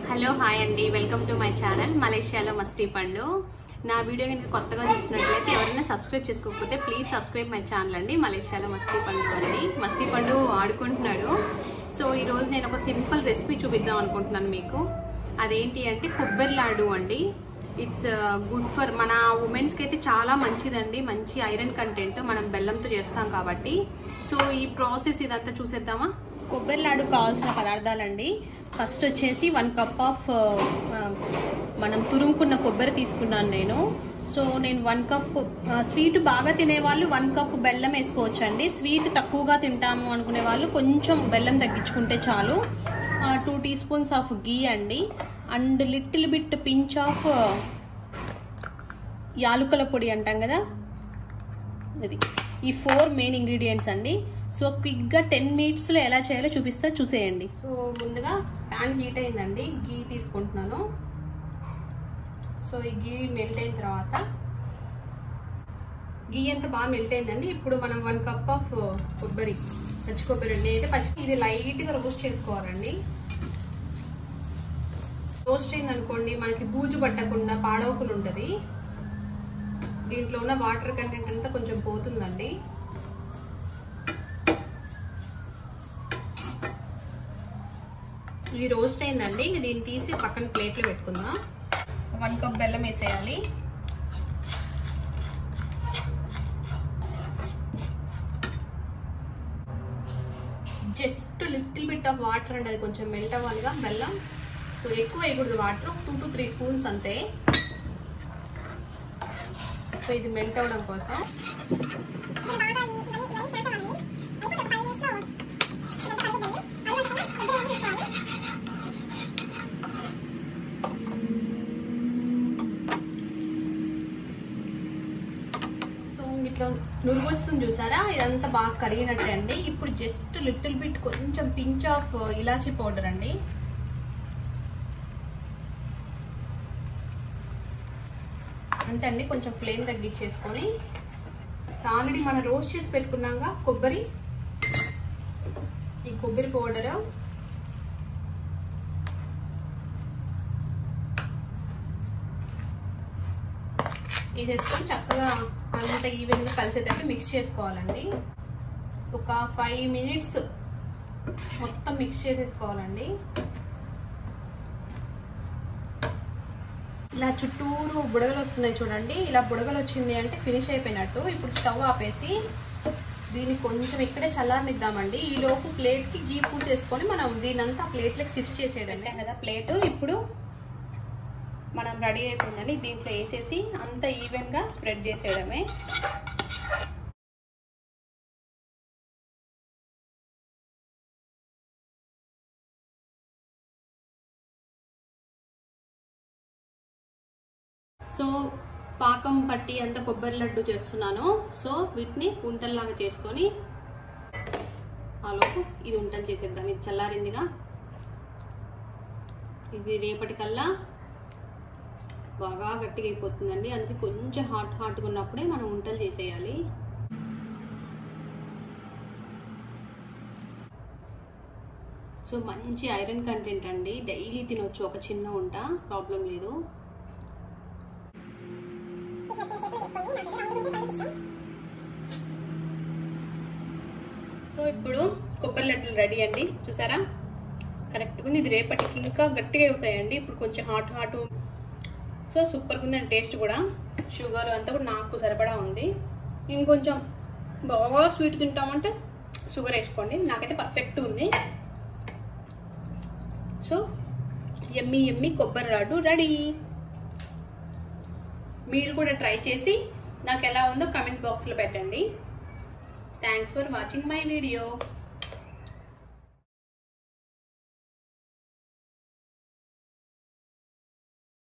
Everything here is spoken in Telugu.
హలో హాయ్ అండి వెల్కమ్ టు మై ఛానల్ మలేషియాలో మస్తీ పండు నా వీడియో కనుక కొత్తగా చూస్తున్నట్లయితే ఎవరైనా సబ్స్క్రైబ్ చేసుకోకపోతే ప్లీజ్ సబ్స్క్రైబ్ మై ఛానల్ అండి మలేషియాలో మస్తీ పండు అండి మస్తీ పండు ఆడుకుంటున్నాడు సో ఈరోజు నేను ఒక సింపుల్ రెసిపీ చూపిద్దాం అనుకుంటున్నాను మీకు అదేంటి అంటే కొబ్బరి లాడు అండి ఇట్స్ గుడ్ ఫర్ మన ఉమెన్స్కి అయితే చాలా మంచిదండి మంచి ఐరన్ కంటెంట్ మనం బెల్లంతో చేస్తాం కాబట్టి సో ఈ ప్రాసెస్ ఇదంతా చూసేద్దామా కొబ్బరి లాడు కావాల్సిన పదార్థాలండి ఫస్ట్ వచ్చేసి వన్ కప్ ఆఫ్ మనం తురుముకున్న కొబ్బరి తీసుకున్నాను నేను సో నేను వన్ కప్ స్వీట్ బాగా తినే వాళ్ళు వన్ కప్ బెల్లం వేసుకోవచ్చు అండి స్వీట్ తక్కువగా తింటాము అనుకునే వాళ్ళు కొంచెం బెల్లం తగ్గించుకుంటే చాలు two teaspoons of ghee అండి and little bit pinch of యాలుకల పొడి అంటాం కదా ఇది ఈ ఫోర్ మెయిన్ ఇంగ్రీడియంట్స్ అండి సో క్విక్గా టెన్ మినిట్స్లో ఎలా చేయాలో చూపిస్తా చూసేయండి సో ముందుగా ప్యాన్ హీట్ అయిందండి గీ తీసుకుంటున్నాను సో ఈ గీ మెల్ట్ అయిన తర్వాత గీ ఎంత బాగా మెల్ట్ అయిందండి ఇప్పుడు మనం వన్ కప్ ఆఫ్ కొబ్బరి పచ్చి కొబ్బరి అండి అయితే పచ్చి ఇది లైట్గా రోస్ట్ చేసుకోవాలండి రోస్ట్ అయింది అనుకోండి మనకి బూజు పట్టకుండా పాడవకుండా ఉంటుంది దీంట్లో ఉన్న వాటర్ కంటెంట్ అంతా కొంచెం పోతుందండి ఇది రోస్ట్ అయిందండి దీన్ని తీసి పక్కన ప్లేట్లో పెట్టుకుందాం వన్ కప్ బెల్లం వేసేయాలి just little bit of water అండి అది కొంచెం మెల్ట్ అవ్వాలిగా బెల్లం సో ఎక్కువ వేయకూడదు water two to three spoons అంతే సో ఇది మెల్ట్ అవ్వడం కోసం సో ఇట్లా నురుగు వస్తుంది చూసారా ఇదంతా బాగా కరిగినట్టే అండి ఇప్పుడు జస్ట్ లిటిల్ బిట్ కొంచెం పించ్ ఆఫ్ ఇలాచీ పౌడర్ అండి అంతే అండి కొంచెం ఫ్లేమ్ తగ్గించేసుకొని ఆల్రెడీ మనం రోస్ట్ చేసి పెట్టుకున్నాక కొబ్బరి ఈ కొబ్బరి పౌడర్ వేసేసుకొని చక్కగా అంత ఈవెన్గా కలిసేటట్టు మిక్స్ చేసుకోవాలండి ఒక ఫైవ్ మినిట్స్ మొత్తం మిక్స్ చేసేసుకోవాలండి ఇలా చుట్టూరు బుడగలు వస్తున్నాయి చూడండి ఇలా బుడగలు వచ్చింది అంటే ఫినిష్ అయిపోయినట్టు ఇప్పుడు స్టవ్ ఆపేసి దీన్ని కొంచెం ఇక్కడే చల్లారనిద్దామండి ఈ లోపు ప్లేట్కి గీ పూసేసుకొని మనం దీనంతా ప్లేట్లకి షిఫ్ట్ చేసేయడండి కదా ప్లేట్ ఇప్పుడు మనం రెడీ అయిపోయిందండి దీంట్లో వేసేసి అంత ఈవెన్గా స్ప్రెడ్ చేసేయడమే సో పాకం పట్టి అంత కొబ్బరి లడ్డు చేస్తున్నాను సో వీటిని ఉంటల్లాగా చేసుకొని ఆలోపు ఇది ఉంటలు చేసేద్దాం ఇది చల్లారిందిగా ఇది రేపటికల్లా బాగా గట్టిగా అయిపోతుందండి అందుకే కొంచెం హాట్ హాట్గా ఉన్నప్పుడే మనం ఉంటలు చేసేయాలి సో మంచి ఐరన్ కంటెంట్ అండి డైలీ తినొచ్చు ఒక చిన్న ఉంట ప్రాబ్లం లేదు సో ఇప్పుడు కొబ్బరి లడ్డూలు రెడీ అండి చూసారా కరెక్ట్గా ఉంది ఇది రేపటికి ఇంకా గట్టిగా అవుతాయండి ఇప్పుడు కొంచెం హాట్ హాట్ సో సూపర్గా ఉందండి టేస్ట్ కూడా షుగర్ అంతా కూడా నాకు సరిపడా ఉంది ఇంకొంచెం బాగా స్వీట్ తింటామంటే షుగర్ వేసుకోండి నాకైతే పర్ఫెక్ట్ ఉంది సో ఎమ్మి ఎమ్మి కొబ్బరి లాడ్డు రెడీ మీరు కూడా ట్రై చేసి నాకు ఎలా ఉందో కమెంట్ బాక్స్లో పెట్టండి thanks for watching my video